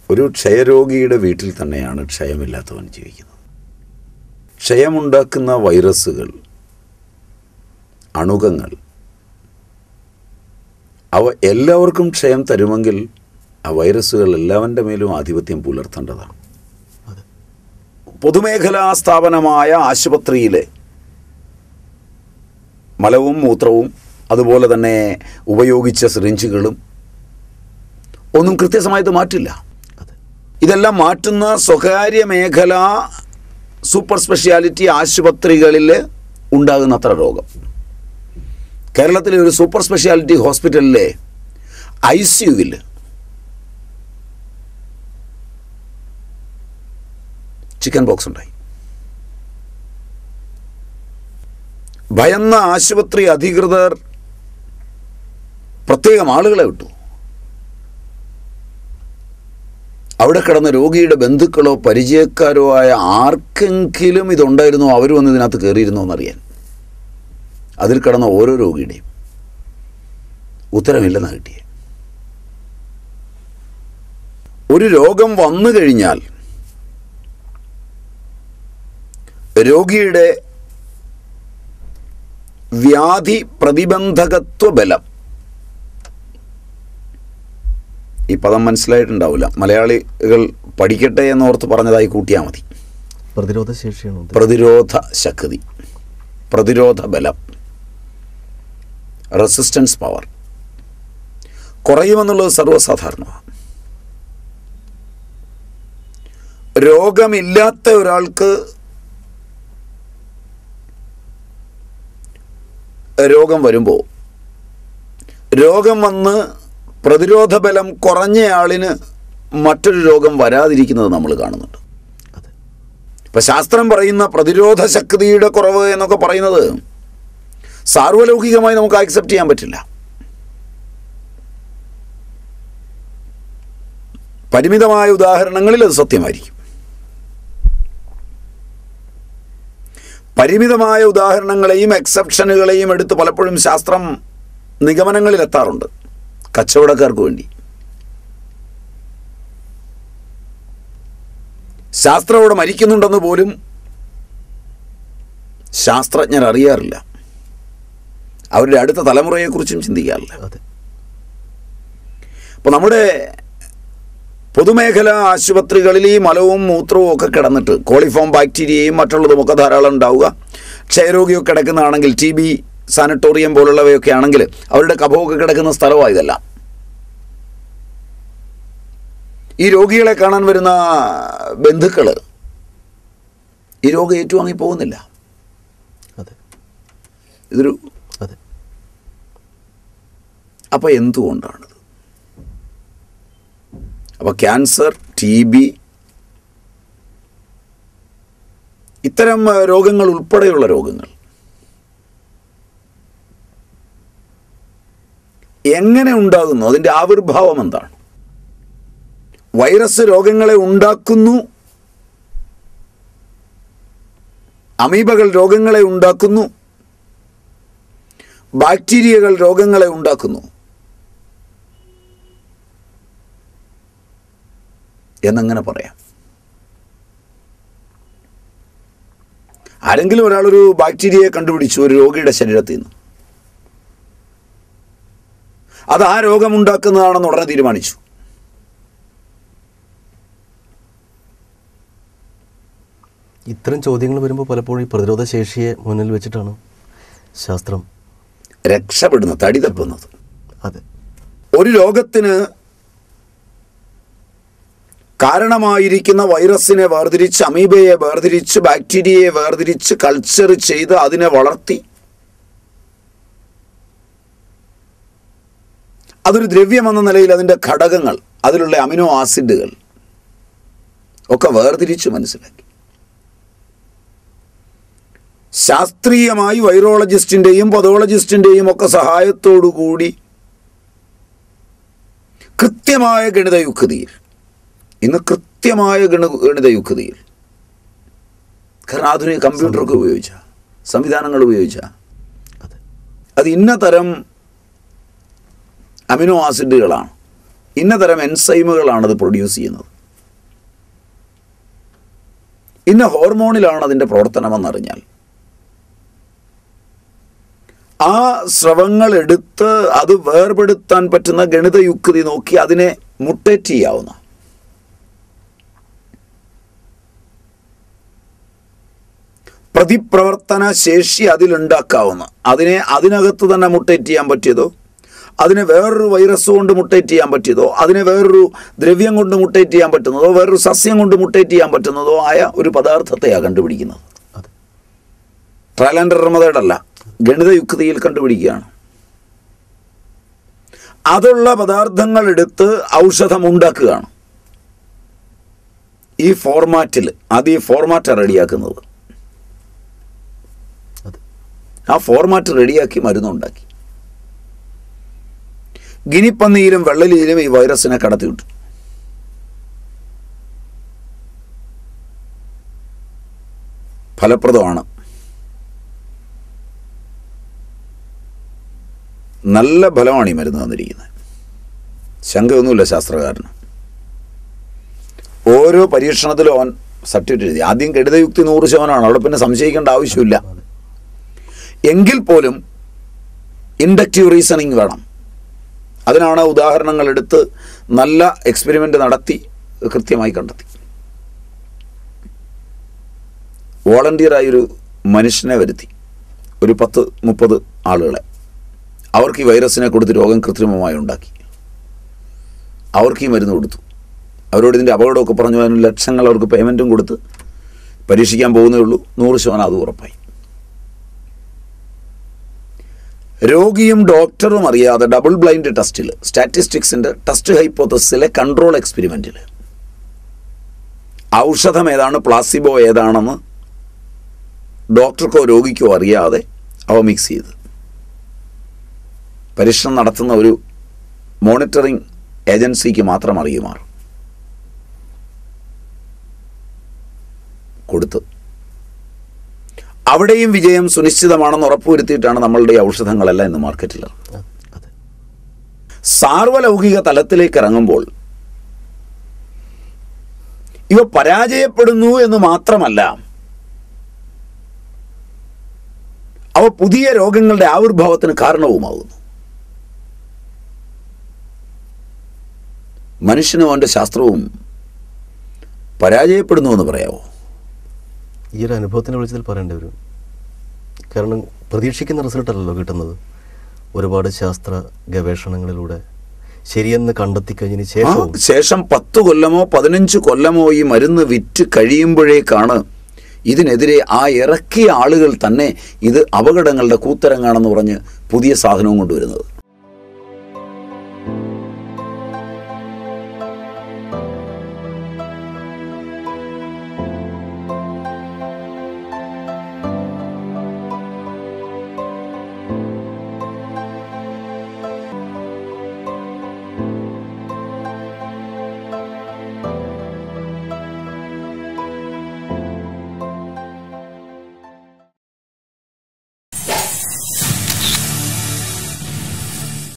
ഒരു ക്ഷയരോഗിയുടെ വീട്ടിൽ തന്നെയാണ് ക്ഷയമില്ലാത്തവൻ ജീവിക്കുന്നത് ക്ഷയമുണ്ടാക്കുന്ന വൈറസുകൾ അണുകങ്ങൾ അവ എല്ലാവർക്കും ക്ഷയം തരുമെങ്കിൽ ആ വൈറസുകൾ എല്ലാവൻ്റെ മേലും ആധിപത്യം പുലർത്തേണ്ടതാണ് അതെ പൊതുമേഖലാ സ്ഥാപനമായ ആശുപത്രിയിലെ മലവും മൂത്രവും അതുപോലെ തന്നെ ഉപയോഗിച്ച സിറിഞ്ചുകളും ഒന്നും കൃത്യസമായിട്ട് മാറ്റില്ല അതെ ഇതെല്ലാം മാറ്റുന്ന സ്വകാര്യ മേഖല സൂപ്പർ സ്പെഷ്യാലിറ്റി ആശുപത്രികളിൽ ഉണ്ടാകുന്നത്ര രോഗം കേരളത്തിലെ ഒരു സൂപ്പർ സ്പെഷ്യാലിറ്റി ഹോസ്പിറ്റലിലെ ഐ സിയുവിൽ ചിക്കൻ ബോക്സ് ഉണ്ടായി ഭയന്ന ആശുപത്രി അധികൃതർ പ്രത്യേകം ആളുകളെ വിട്ടു അവിടെ കിടന്ന രോഗിയുടെ ബന്ധുക്കളോ പരിചയക്കാരോ ആയ ആർക്കെങ്കിലും ഇതുണ്ടായിരുന്നോ അവർ വന്ന് ഇതിനകത്ത് കയറിയിരുന്നോ എന്നറിയാൻ അതിൽ കിടന്ന ഓരോ രോഗിയുടെയും ഉത്തരമില്ലെന്നാണ് കിട്ടിയത് ഒരു രോഗം വന്നു കഴിഞ്ഞാൽ രോഗിയുടെ വ്യാധി പ്രതിബന്ധകത്വ ബലം ഈ പദം മനസ്സിലായിട്ടുണ്ടാവില്ല മലയാളികൾ പഠിക്കട്ടെ എന്നോർത്ത് പറഞ്ഞതായി കൂട്ടിയാൽ മതി പ്രതിരോധ ശേഷിയാണ് ഉദ്ദേശിച്ചത്. പ്രതിരോധ ശക്തി പ്രതിരോധ ബലം റെസിസ്റ്റൻസ് പവർ കുറയുമെന്നുള്ളത് സർവ്വസാധാരണമാണ് രോഗമില്ലാത്ത ഒരാൾക്ക് രോഗം വരുമ്പോൾ രോഗം വന്ന് പ്രതിരോധ ബലം കുറഞ്ഞയാളിന് മറ്റൊരു രോഗം വരാതിരിക്കുന്നത് നമ്മൾ കാണുന്നുണ്ട് അതെ ഇപ്പം ശാസ്ത്രം പറയുന്ന പ്രതിരോധ ശക്തിയുടെ കുറവ് എന്നൊക്കെ പറയുന്നത് സാർവലൗകികമായി നമുക്ക് ആക്സെപ്റ്റ് ചെയ്യാൻ പറ്റില്ല പരിമിതമായ ഉദാഹരണങ്ങളിൽ അത് സത്യമായിരിക്കും പരിമിതമായ ഉദാഹരണങ്ങളെയും എക്സെപ്ഷനുകളെയും എടുത്ത് പലപ്പോഴും ശാസ്ത്രം നിഗമനങ്ങളിലെത്താറുണ്ട് കച്ചവടക്കാർക്ക് വേണ്ടി ശാസ്ത്രം അവിടെ മരിക്കുന്നുണ്ടെന്ന് പോലും ശാസ്ത്രജ്ഞർ അറിയാറില്ല അവരുടെ അടുത്ത തലമുറയെക്കുറിച്ചും ചിന്തിക്കാറില്ല അതെ അപ്പോൾ നമ്മുടെ പൊതുമേഖലാ ആശുപത്രികളിൽ ഈ മലവും മൂത്രവും ഒക്കെ കിടന്നിട്ട് കോളിഫോം ബാക്ടീരിയയും മറ്റുള്ളതും ഒക്കെ ധാരാളം ഉണ്ടാവുക ക്ഷയരോഗിയൊക്കെ കിടക്കുന്നതാണെങ്കിൽ ടി ബി സാനിറ്റോറിയം പോലുള്ളവയൊക്കെ ആണെങ്കിൽ അവരുടെ കഫമൊക്കെ കിടക്കുന്ന സ്ഥലമാണ് ഇതെല്ലാം ഈ രോഗികളെ കാണാൻ വരുന്ന ബന്ധുക്കൾ ഈ രോഗം ഏറ്റുവാങ്ങി പോകുന്നില്ല അതെ ഇതൊരു അതെ അപ്പോൾ എന്തുകൊണ്ടാണിത് അപ്പോൾ ക്യാൻസർ ടി ബി ഇത്തരം ഏഹ്, രോഗങ്ങൾ ഉൾപ്പെടെയുള്ള രോഗങ്ങൾ എങ്ങനെ ഉണ്ടാകുന്നു അതിൻ്റെ ആവിർഭാവം എന്താണ് വൈറസ് രോഗങ്ങളെ ഉണ്ടാക്കുന്നു അമീബകൾ രോഗങ്ങളെ ഉണ്ടാക്കുന്നു ബാക്ടീരിയകൾ രോഗങ്ങളെ ഉണ്ടാക്കുന്നു എന്നങ്ങനെ പറയാം ആരെങ്കിലും ഒരാളൊരു ബാക്ടീരിയയെ കണ്ടുപിടിച്ചു ഒരു രോഗിയുടെ ശരീരത്തിൽ നിന്ന് അത് ആ രോഗമുണ്ടാക്കുന്നതാണെന്ന് ഉടനെ തീരുമാനിച്ചു ഇത്തരം ചോദ്യങ്ങൾ വരുമ്പോൾ പലപ്പോഴും ഈ പ്രതിരോധ ശേഷിയെ മുന്നിൽ വെച്ചിട്ടാണ് ശാസ്ത്രം രക്ഷപ്പെടുന്നത് തടി തപ്പുന്നത് അതെ ഒരു രോഗത്തിന് കാരണമായിരിക്കുന്ന വൈറസിനെ വേർതിരിച്ച് അമീബയെ വേർതിരിച്ച് ബാക്ടീരിയയെ വേർതിരിച്ച് കൾച്ചർ ചെയ്ത് അതിനെ വളർത്തി അതൊരു ദ്രവ്യം എന്ന നിലയിൽ അതിൻ്റെ ഘടകങ്ങൾ അതിലുള്ള അമിനോ ആസിഡുകൾ ഒക്കെ വേർതിരിച്ച് മനസ്സിലാക്കി ശാസ്ത്രീയമായി വൈറോളജിസ്റ്റിൻ്റെയും പതോളജിസ്റ്റിൻ്റെയും ഒക്കെ സഹായത്തോടു കൂടി കൃത്യമായ ഗണിതയുക്തിയിൽ ഇന്ന് കൃത്യമായ ഗണ ഗണിതയുക്തിയിൽ കാരണം ആധുനിക കമ്പ്യൂട്ടറൊക്കെ ഉപയോഗിച്ച സംവിധാനങ്ങൾ ഉപയോഗിച്ച അതെ അത് ഇന്ന തരം അമിനോ ആസിഡുകളാണ് ഇന്ന തരം എൻസൈമുകളാണ് അത് പ്രൊഡ്യൂസ് ചെയ്യുന്നത് ഇന്ന ഹോർമോണിലാണ് അതിൻ്റെ പ്രവർത്തനമെന്നറിഞ്ഞാൽ ആ സ്രവങ്ങൾ എടുത്ത് അത് വേർപെടുത്താൻ പറ്റുന്ന ഗണിത യുക്തി നോക്കി അതിനെ മുട്ടേറ്റ് ചെയ്യാവുന്ന പ്രതിപ്രവർത്തന ശേഷി അതിലുണ്ടാക്കാവുന്ന അതിനെ അതിനകത്ത് തന്നെ മുട്ടേറ്റ് ചെയ്യാൻ പറ്റിയതോ അതിനെ വേറൊരു വൈറസ് കൊണ്ട് മുട്ടേറ്റ് ചെയ്യാൻ പറ്റിയതോ അതിനെ വേറൊരു ദ്രവ്യം കൊണ്ട് മുട്ടേറ്റ് ചെയ്യാൻ പറ്റുന്നതോ വേറൊരു സസ്യം കൊണ്ട് മുട്ടേറ്റ് ചെയ്യാൻ പറ്റുന്നതോ ആയ ഒരു പദാർത്ഥത്തെയാണ് കണ്ടുപിടിക്കുന്നത് അതെ ട്രയൽ ആൻഡ് എറർ മെത്തേഡല്ല ഗണിത യുക്തിയിൽ കണ്ടുപിടിക്കുകയാണ് അതുള്ള പദാർത്ഥങ്ങൾ എടുത്ത് ഔഷധം ഉണ്ടാക്കുകയാണ് ഈ ഫോർമാറ്റിൽ അത് ഈ ഫോർമാറ്റ് റെഡിയാക്കുന്നത് അതെ ആ ഫോർമാറ്റ് റെഡിയാക്കി മരുന്നുണ്ടാക്കി ഗിനിപ്പന്നിയിലും വെള്ളലിയിലും ഈ വൈറസിനെ കടത്തിവിട്ടു ഫലപ്രദമാണ് നല്ല ഫലമാണ് ഈ മരുന്ന് തന്നിരിക്കുന്നത് ശങ്കയൊന്നുമില്ല ശാസ്ത്രകാരന് ഓരോ പരീക്ഷണത്തിലും അവൻ സർട്ടിഫിക്കറ്റ് എഴുതി ആദ്യം ഗണിതയുക്തി നൂറ് ശതമാനമാണ് അവിടെ പിന്നെ സംശയിക്കേണ്ട ആവശ്യമില്ല അതെ എങ്കിൽ പോലും ഇൻഡക്റ്റീവ് റീസണിങ് വേണം അതിനാണ് ഉദാഹരണങ്ങൾ എടുത്ത് നല്ല എക്സ്പെരിമെൻ്റ് നടത്തി കൃത്യമായി കണ്ടെത്തി വോളണ്ടിയറായൊരു മനുഷ്യനെ വരുത്തി ഒരു പത്ത് മുപ്പത് ആളുകളെ അവർക്ക് ഈ വൈറസിനെ കൊടുത്ത് രോഗം കൃത്രിമമായി ഉണ്ടാക്കി അവർക്ക് ഈ മരുന്ന് കൊടുത്തു അവരോട് ഇതിൻ്റെ അപകടമൊക്കെ പറഞ്ഞു അതിന് ലക്ഷങ്ങൾ അവർക്ക് പേയ്മെൻറ്റും കൊടുത്ത് പരീക്ഷിക്കാൻ പോകുന്നേ ഉള്ളൂ നൂറ് ശതമാനം അത് ഉറപ്പായി രോഗിയും ഡോക്ടറും അറിയാതെ ഡബിൾ ബ്ലൈൻഡ് ടെസ്റ്റിൽ സ്റ്റാറ്റിസ്റ്റിക്സിൻ്റെ ടെസ്റ്റ് ഹൈപ്പോത്തസിലെ കൺട്രോൾ എക്സ്പെരിമെൻറ്റിൽ ഔഷധം ഏതാണ് പ്ലാസിബോ ഏതാണെന്ന് ഡോക്ടർക്കോ രോഗിക്കോ അറിയാതെ അവ മിക്സ് ചെയ്ത് പരീക്ഷണം നടത്തുന്ന ഒരു മോണിറ്ററിംഗ് ഏജൻസിക്ക് മാത്രം അറിയുമാറ് കൊടുത്ത് അവിടെയും വിജയം സുനിശ്ചിതമാണെന്ന് ഉറപ്പുവരുത്തിയിട്ടാണ് നമ്മളുടെ ഈ ഔഷധങ്ങളെല്ലാം ഇന്ന് മാർക്കറ്റിൽ അതെ അതെ സാർവലൗകിക തലത്തിലേക്ക് ഇറങ്ങുമ്പോൾ ഇവ പരാജയപ്പെടുന്നു എന്ന് മാത്രമല്ല അവ പുതിയ രോഗങ്ങളുടെ ആവിർഭാവത്തിന് കാരണവുമാകുന്നു മനുഷ്യനും അവൻ്റെ ശാസ്ത്രവും പരാജയപ്പെടുന്നു എന്ന് പറയാമോ ഈ ഒരു അനുഭവത്തിനെ വിളിച്ചതിൽ പറയേണ്ടി വരും കാരണം പ്രതീക്ഷിക്കുന്ന റിസൾട്ട് അല്ലല്ലോ കിട്ടുന്നത് ഒരുപാട് ശാസ്ത്ര ഗവേഷണങ്ങളിലൂടെ ശരിയെന്ന് കണ്ടെത്തി കഴിഞ്ഞതിന് ആ ശേഷവും ശേഷം പത്ത് കൊല്ലമോ പതിനഞ്ച് കൊല്ലമോ ഈ മരുന്ന് വിറ്റ് കഴിയുമ്പോഴേക്കാണ് ഇതിനെതിരെ ആ ഇറക്കിയ ആളുകൾ തന്നെ ഇത് അപകടങ്ങളുടെ കൂത്തരങ്ങാണെന്ന് പറഞ്ഞ് പുതിയ സാധനവും കൊണ്ടുവരുന്നത്